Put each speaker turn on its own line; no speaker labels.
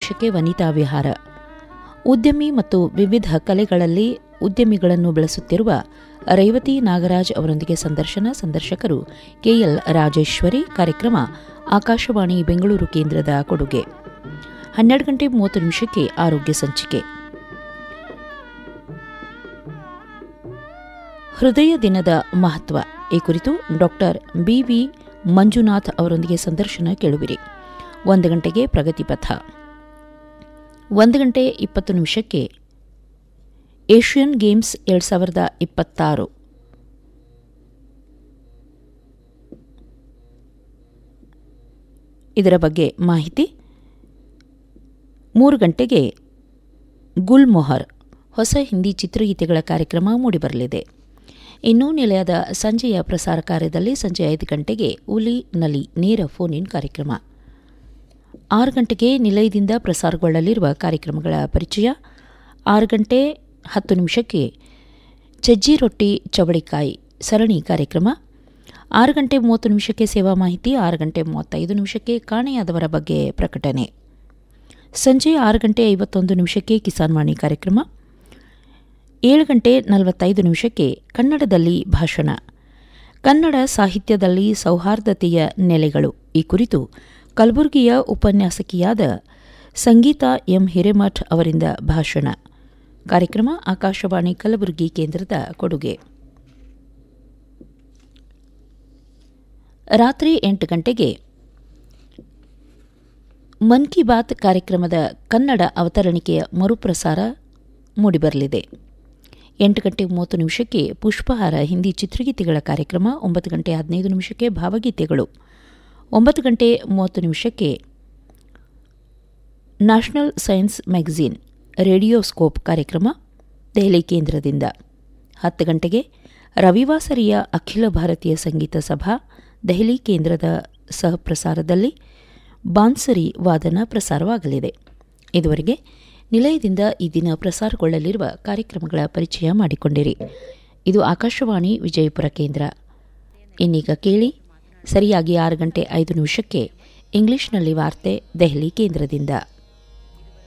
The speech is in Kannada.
ನಿಮಿಷಕ್ಕೆ ವನಿತಾ ವಿಹಾರ ಉದ್ಯಮಿ ಮತ್ತು ವಿವಿಧ ಕಲೆಗಳಲ್ಲಿ ಉದ್ಯಮಿಗಳನ್ನು ಬೆಳೆಸುತ್ತಿರುವ ರೇವತಿ ನಾಗರಾಜ್ ಅವರೊಂದಿಗೆ ಸಂದರ್ಶನ ಸಂದರ್ಶಕರು ಕೆಎಲ್ ರಾಜೇಶ್ವರಿ ಕಾರ್ಯಕ್ರಮ ಆಕಾಶವಾಣಿ ಬೆಂಗಳೂರು ಕೇಂದ್ರದ ಕೊಡುಗೆ ಹನ್ನೆರಡು ಗಂಟೆ ಮೂವತ್ತು ನಿಮಿಷಕ್ಕೆ ಆರೋಗ್ಯ ಸಂಚಿಕೆ ಹೃದಯ ದಿನದ ಮಹತ್ವ ಈ ಕುರಿತು ಡಾಕ್ಟರ್ ಬಿವಿ ಮಂಜುನಾಥ್ ಅವರೊಂದಿಗೆ ಸಂದರ್ಶನ ಕೇಳುವಿರಿ ಒಂದು ಗಂಟೆಗೆ ಪ್ರಗತಿ ಪಥ ಒಂದು ಗಂಟೆ ಇಪ್ಪತ್ತು ನಿಮಿಷಕ್ಕೆ ಏಷ್ಯನ್ ಗೇಮ್ಸ್ ಎರಡು ಸಾವಿರದ ಇಪ್ಪತ್ತಾರು ಇದರ ಬಗ್ಗೆ ಮಾಹಿತಿ ಮೂರು ಗಂಟೆಗೆ ಗುಲ್ಮೊಹರ್ ಹೊಸ ಹಿಂದಿ ಚಿತ್ರಗೀತೆಗಳ ಕಾರ್ಯಕ್ರಮ ಮೂಡಿಬರಲಿದೆ ಇನ್ನು ನಿಲಯದ ಸಂಜೆಯ ಪ್ರಸಾರ ಕಾರ್ಯದಲ್ಲಿ ಸಂಜೆ ಐದು ಗಂಟೆಗೆ ಉಲಿ ನಲಿ ನೇರ ಫೋನ್ ಇನ್ ಕಾರ್ಯಕ್ರಮ ಆರು ಗಂಟೆಗೆ ನಿಲಯದಿಂದ ಪ್ರಸಾರಗೊಳ್ಳಲಿರುವ ಕಾರ್ಯಕ್ರಮಗಳ ಪರಿಚಯ ಆರು ಗಂಟೆ ಹತ್ತು ನಿಮಿಷಕ್ಕೆ ಚಜ್ಜಿ ರೊಟ್ಟಿ ಚವಳಿಕಾಯಿ ಸರಣಿ ಕಾರ್ಯಕ್ರಮ ಆರು ಗಂಟೆ ಮೂವತ್ತು ನಿಮಿಷಕ್ಕೆ ಸೇವಾ ಮಾಹಿತಿ ಆರು ಗಂಟೆ ಮೂವತ್ತೈದು ನಿಮಿಷಕ್ಕೆ ಕಾಣೆಯಾದವರ ಬಗ್ಗೆ ಪ್ರಕಟಣೆ ಸಂಜೆ ಆರು ಗಂಟೆ ಐವತ್ತೊಂದು ನಿಮಿಷಕ್ಕೆ ಕಿಸಾನ್ ವಾಣಿ ಕಾರ್ಯಕ್ರಮ ಏಳು ಗಂಟೆ ನಲವತ್ತೈದು ನಿಮಿಷಕ್ಕೆ ಕನ್ನಡದಲ್ಲಿ ಭಾಷಣ ಕನ್ನಡ ಸಾಹಿತ್ಯದಲ್ಲಿ ಸೌಹಾರ್ದತೆಯ ನೆಲೆಗಳು ಈ ಕುರಿತು ಕಲಬುರಗಿಯ ಉಪನ್ಯಾಸಕಿಯಾದ ಸಂಗೀತಾ ಎಂ ಹಿರೇಮಠ್ ಅವರಿಂದ ಭಾಷಣ ಕಾರ್ಯಕ್ರಮ ಆಕಾಶವಾಣಿ ಕಲಬುರಗಿ ಕೇಂದ್ರದ ಕೊಡುಗೆ ರಾತ್ರಿ ಎಂಟು ಗಂಟೆಗೆ ಮನ್ ಕಿ ಬಾತ್ ಕಾರ್ಯಕ್ರಮದ ಕನ್ನಡ ಅವತರಣಿಕೆಯ ಮರುಪ್ರಸಾರ ಮೂಡಿಬರಲಿದೆ ಎಂಟು ಗಂಟೆ ಮೂವತ್ತು ನಿಮಿಷಕ್ಕೆ ಪುಷ್ಪಹಾರ ಹಿಂದಿ ಚಿತ್ರಗೀತೆಗಳ ಕಾರ್ಯಕ್ರಮ ಒಂಬತ್ತು ಗಂಟೆ ಹದಿನೈದು ನಿಮಿಷಕ್ಕೆ ಭಾವಗೀತೆಗಳು ಒಂಬತ್ತು ಗಂಟೆ ಮೂವತ್ತು ನಿಮಿಷಕ್ಕೆ national science magazine radio scope ಕಾರ್ಯಕ್ರಮ ದೆಹಲಿ ಕೇಂದ್ರದಿಂದ ಹತ್ತು ಗಂಟೆಗೆ ರವಿವಾಸರಿಯ ಅಖಿಲ ಭಾರತೀಯ ಸಂಗೀತ ಸಭಾ ದೆಹಲಿ ಕೇಂದ್ರದ ಸಹಪ್ರಸಾರದಲ್ಲಿ ಬಾನ್ಸರಿ ವಾದನ ಪ್ರಸಾರವಾಗಲಿದೆ ಇದುವರೆಗೆ ನಿಲಯದಿಂದ ಈ ದಿನ ಪ್ರಸಾರಗೊಳ್ಳಲಿರುವ ಕಾರ್ಯಕ್ರಮಗಳ ಪರಿಚಯ ಮಾಡಿಕೊಂಡಿರಿ ಇದು ಆಕಾಶವಾಣಿ ವಿಜಯಪುರ ಕೇಂದ್ರ ಇನ್ನೀಗ ಕೇಳಿ ಸರಿಯಾಗಿ ಆರು ಗಂಟೆ ಐದು ನಿಮಿಷಕ್ಕೆ ಇಂಗ್ಲಿಷ್ನಲ್ಲಿ ವಾರ್ತೆ ದೆಹಲಿ ಕೇಂದ್ರದಿಂದ